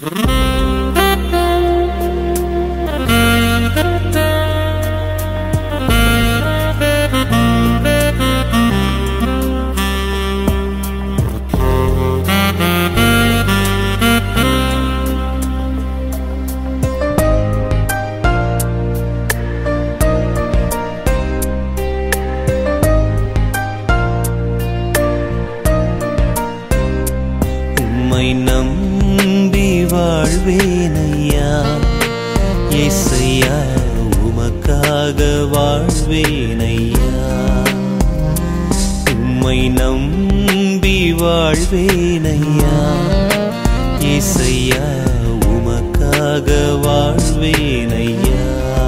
உம்மை நம்பி வாழ்வேனையா இசையா உமக்காக வாழ்வேனையா உம்மை நம்பி வாழ்வேனையா இசையா உமக்காக வாழ்வேனையா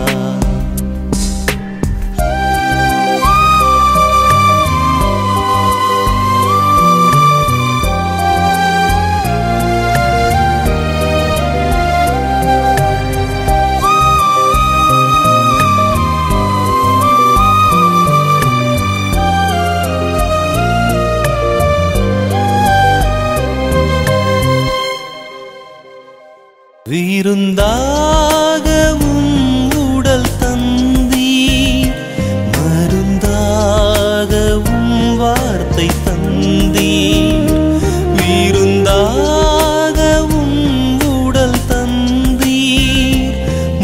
விருந்தாகவும் உடல் தந்தீர் மருந்தாகவும் வார்த்தை தந்தீர் விருந்தாகவும் உடல் தந்தீர்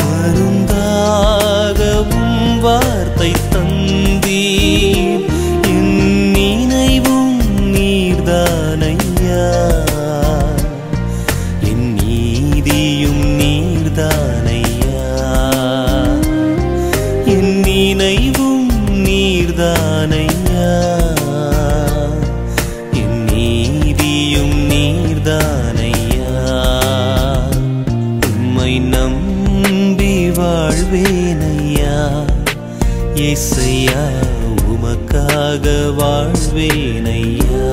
மருந்தாகவும் வார்த்தை தந்தீர் என் நினைவும் நீர்தானையா என் நீதியும் நீர்தானையா என் நினைவும் நீர்தானையா என் நீதியும் நீர்தானையா உம்மை நம்பி வாழ்வேனையா இசையா உமக்காக வாழ்வேனையா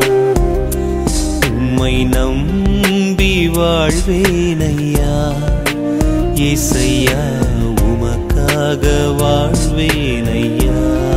உம்மை நம்பி வாழ்வேனையா இசையா உமக்காக வாழ்வேனையா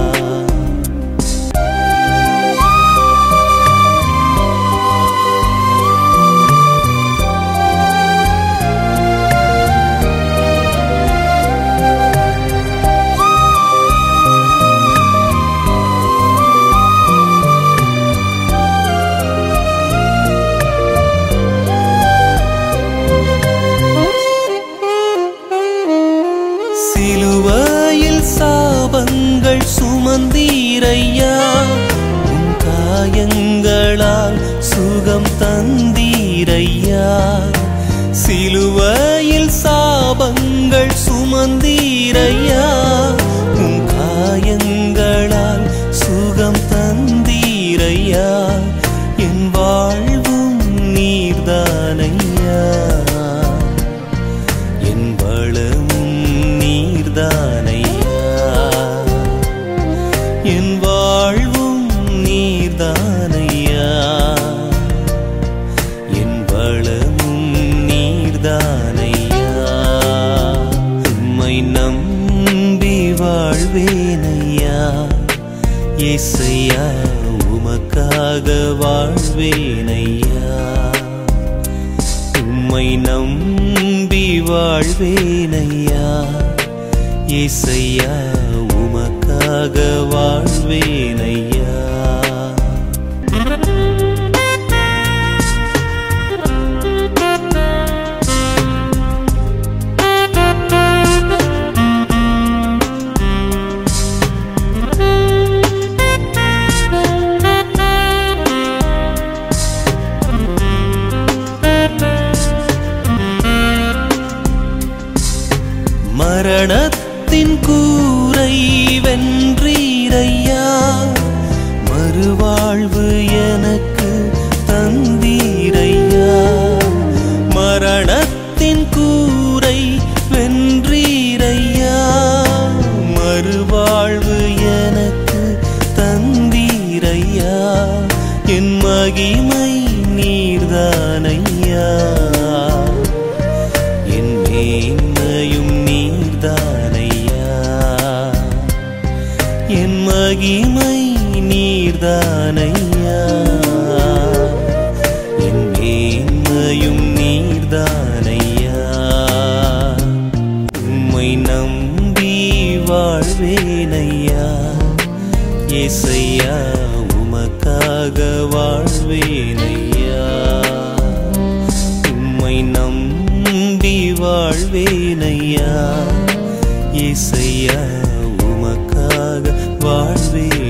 சிலுவையில் சாபங்கள் சுமந்தீரையா உன் காயங்களால் சுகம் தந்தீரையா சிலுவையில் சாபங்கள் சுமந்தீரையா உன் காயங்களால் சுகம் தந்தீரையா என் வாழ்வும் நீர்தானையா என் வளமும் நீர்தானையா என் வாழ்வும் நீர்தானையா என் வளமும் நீர்தானையா உம்மை நம்பி வாழ்வேனையா இசையா உமக்காக வாழ்வேனையா உம்மை நம்பி வாழ்வேனையா இசையா உமக்காக வாழ்வேனையா மரணத்தின் கூரை வென்றீரையா மறுவாழ்வு எனக்கு தந்தீரையா மரணத்தின் கூரை வென்றீரையா மறுவாழ்வு எனக்கு தந்தீரையா என் மகிமை நீர்தானையா என் மேன்மையும் நீர்தானையா என் மகிமை நீர்தானையா என் மேன்மையும் நீர்தானையா ஏசையா உமக்காக வாழ்வேனையா உம்மை நம்பி வாழ்வேனையா ஏசையா உமக்காக வாழ்வேனையா